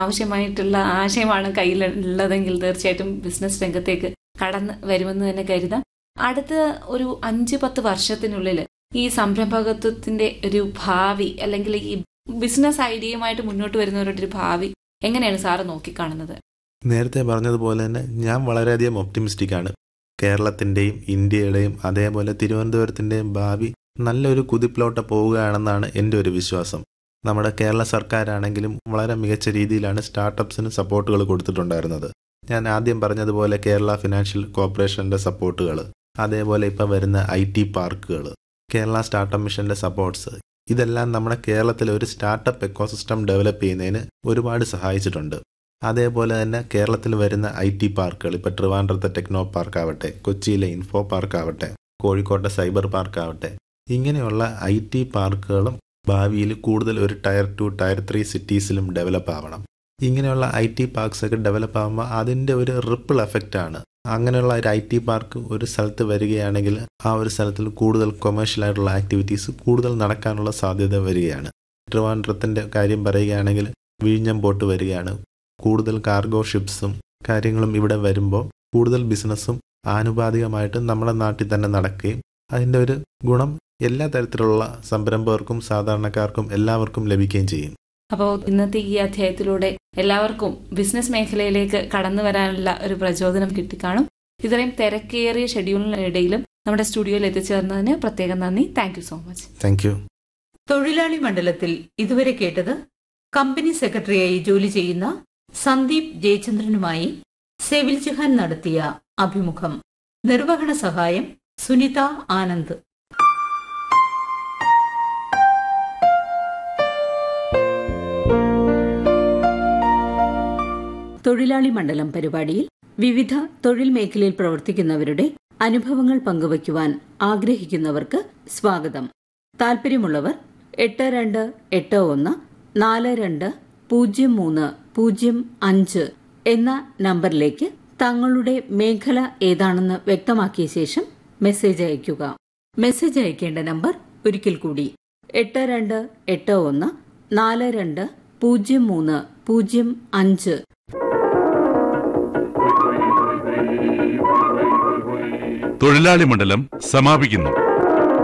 ആവശ്യമായിട്ടുള്ള ആശയമാണ് കയ്യിലുള്ളതെങ്കിൽ തീർച്ചയായിട്ടും ബിസിനസ് രംഗത്തേക്ക് കടന്ന് വരുമെന്ന് തന്നെ കരുതാം അടുത്ത ഒരു അഞ്ച് പത്ത് വർഷത്തിനുള്ളിൽ ഈ സംരംഭകത്വത്തിന്റെ ഒരു ഭാവി അല്ലെങ്കിൽ ഈ ബിസിനസ് ഐഡിയയുമായിട്ട് മുന്നോട്ട് വരുന്നവരുടെ ഒരു ഭാവി എങ്ങനെയാണ് സാറ് നോക്കിക്കാണുന്നത് നേരത്തെ പറഞ്ഞതുപോലെ തന്നെ ഞാൻ വളരെയധികം ഒപ്റ്റിമിസ്റ്റിക് ആണ് കേരളത്തിൻ്റെയും ഇന്ത്യയുടെയും അതേപോലെ തിരുവനന്തപുരത്തിൻ്റെയും ഭാവി നല്ലൊരു കുതിപ്പിലോട്ട് പോവുകയാണെന്നാണ് എൻ്റെ ഒരു വിശ്വാസം നമ്മുടെ കേരള സർക്കാരാണെങ്കിലും വളരെ മികച്ച രീതിയിലാണ് സ്റ്റാർട്ടപ്സിന് സപ്പോർട്ടുകൾ കൊടുത്തിട്ടുണ്ടായിരുന്നത് ഞാൻ ആദ്യം പറഞ്ഞതുപോലെ കേരള ഫിനാൻഷ്യൽ കോർപ്പറേഷൻ്റെ സപ്പോർട്ടുകൾ അതേപോലെ ഇപ്പോൾ വരുന്ന ഐ ടി പാർക്കുകൾ കേരള സ്റ്റാർട്ടപ്പ് മിഷൻ്റെ സപ്പോർട്ട്സ് ഇതെല്ലാം നമ്മുടെ കേരളത്തിലെ ഒരു സ്റ്റാർട്ടപ്പ് എക്കോസിസ്റ്റം ഡെവലപ്പ് ചെയ്യുന്നതിന് ഒരുപാട് സഹായിച്ചിട്ടുണ്ട് അതേപോലെ തന്നെ കേരളത്തിൽ വരുന്ന ഐ ടി പാർക്കുകൾ ഇപ്പോൾ ട്രിവാൻഡ്രത്തെ ടെക്നോ പാർക്ക് ആവട്ടെ കൊച്ചിയിലെ ഇൻഫോ പാർക്ക് ആവട്ടെ കോഴിക്കോട്ടെ സൈബർ പാർക്ക് ആവട്ടെ ഇങ്ങനെയുള്ള ഐ ടി പാർക്കുകളും ഭാവിയിൽ കൂടുതൽ ഒരു ടയർ ടു ടയർ ത്രീ സിറ്റീസിലും ഡെവലപ്പ് ആവണം ഇങ്ങനെയുള്ള ഐ ടി പാർക്സ് ഒക്കെ ഡെവലപ്പ് ആകുമ്പോൾ അതിൻ്റെ ഒരു റിപ്പിൾ എഫക്റ്റ് ആണ് അങ്ങനെയുള്ള ഒരു ഐ ടി പാർക്ക് ഒരു സ്ഥലത്ത് വരികയാണെങ്കിൽ ആ ഒരു സ്ഥലത്തിൽ കൂടുതൽ കൊമേഴ്ഷ്യൽ ആയിട്ടുള്ള ആക്ടിവിറ്റീസ് കൂടുതൽ നടക്കാനുള്ള സാധ്യത വരികയാണ് ട്രിവാൻഡ്രത്തിൻ്റെ കാര്യം പറയുകയാണെങ്കിൽ വിഴിഞ്ഞം പോട്ട് വരികയാണ് കൂടുതൽ കാർഗോ ഷിപ്സും കാര്യങ്ങളും ഇവിടെ വരുമ്പോൾ കൂടുതൽ ബിസിനസ്സും ആനുപാതികമായിട്ട് നമ്മുടെ നാട്ടിൽ തന്നെ നടക്കുകയും അതിൻ്റെ ഒരു ഗുണം എല്ലാ തരത്തിലുള്ള സംരംഭകർക്കും സാധാരണക്കാർക്കും എല്ലാവർക്കും ലഭിക്കുകയും ചെയ്യും അപ്പോൾ ഇന്നത്തെ ഈ അധ്യായത്തിലൂടെ എല്ലാവർക്കും ബിസിനസ് മേഖലയിലേക്ക് കടന്നു വരാനുള്ള ഒരു പ്രചോദനം കിട്ടിക്കാണും ഇത്രയും തിരക്കേറിയ ഷെഡ്യൂളിനിടയിലും നമ്മുടെ സ്റ്റുഡിയോയിൽ എത്തിച്ചേർന്നതിന് പ്രത്യേകം നന്ദി thank so much thank you തൊഴിലാളി മണ്ഡലത്തിൽ ഇതുവരെ കേട്ടത് കമ്പനി സെക്രട്ടറിയായി ജോലി ചെയ്യുന്ന സന്ദീപ് ജയചന്ദ്രനുമായി സെവിൽ ജഹാൻ നടത്തിയ അഭിമുഖം നിർവഹണ സഹായം സുനിത ആനന്ദ് തൊഴിലാളി മണ്ഡലം പരിപാടിയിൽ വിവിധ തൊഴിൽ മേഖലയിൽ പ്രവർത്തിക്കുന്നവരുടെ അനുഭവങ്ങൾ പങ്കുവയ്ക്കുവാൻ ആഗ്രഹിക്കുന്നവർക്ക് സ്വാഗതം താൽപ്പര്യമുള്ളവർ എട്ട് രണ്ട് എട്ട് ഒന്ന് നാല് രണ്ട് പൂജ്യം മൂന്ന് പൂജ്യം അഞ്ച് എന്ന നമ്പറിലേക്ക് തങ്ങളുടെ മേഖല ഏതാണെന്ന് വ്യക്തമാക്കിയ ശേഷം മെസ്സേജ് അയയ്ക്കുക മെസ്സേജ് അയക്കേണ്ട നമ്പർ ഒരിക്കൽ കൂടി എട്ട് രണ്ട് എട്ട് ഒന്ന് നാല് രണ്ട് പൂജ്യം മൂന്ന് പൂജ്യം അഞ്ച് തൊഴിലാളി മണ്ഡലം സമാപിക്കുന്നു